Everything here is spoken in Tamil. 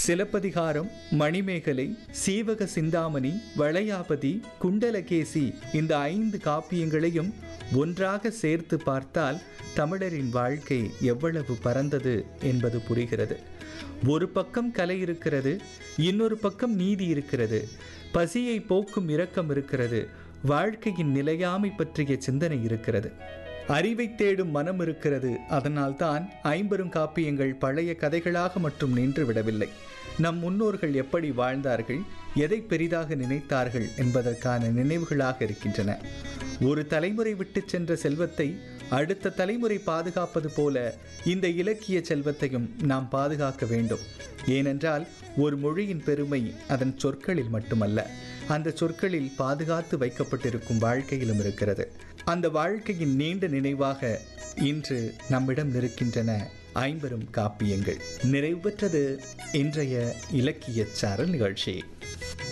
சிலப்பதிகாரம் மணிமேகலை சீவக சிந்தாமணி வளையாபதி குண்டலகேசி இந்த ஐந்து காப்பியங்களையும் ஒன்றாக சேர்த்து பார்த்தால் தமிழரின் வாழ்க்கை எவ்வளவு பரந்தது என்பது புரிகிறது ஒரு பக்கம் கலை இருக்கிறது இன்னொரு பக்கம் நீதி இருக்கிறது பசியை போக்கும் இரக்கம் இருக்கிறது வாழ்க்கையின் நிலையாமை பற்றிய சிந்தனை இருக்கிறது அறிவை தேடும் மனம் இருக்கிறது அதனால்தான் ஐம்பெரும் காப்பியங்கள் பழைய கதைகளாக மட்டும் நின்று விடவில்லை நம் முன்னோர்கள் எப்படி வாழ்ந்தார்கள் எதை பெரிதாக நினைத்தார்கள் என்பதற்கான நினைவுகளாக இருக்கின்றன ஒரு தலைமுறை விட்டு சென்ற செல்வத்தை அடுத்த தலைமுறை பாதுகாப்பது போல இந்த இலக்கிய செல்வத்தையும் நாம் பாதுகாக்க வேண்டும் ஏனென்றால் ஒரு மொழியின் பெருமை அதன் சொற்களில் மட்டுமல்ல அந்த சொற்களில் பாதுகாத்து வைக்கப்பட்டிருக்கும் வாழ்க்கையிலும் இருக்கிறது அந்த வாழ்க்கையின் நீண்ட நினைவாக இன்று நம்மிடம் இருக்கின்றன ஐம்பெரும் காப்பியங்கள் நிறைவு பெற்றது இன்றைய இலக்கிய சாரல் நிகழ்ச்சி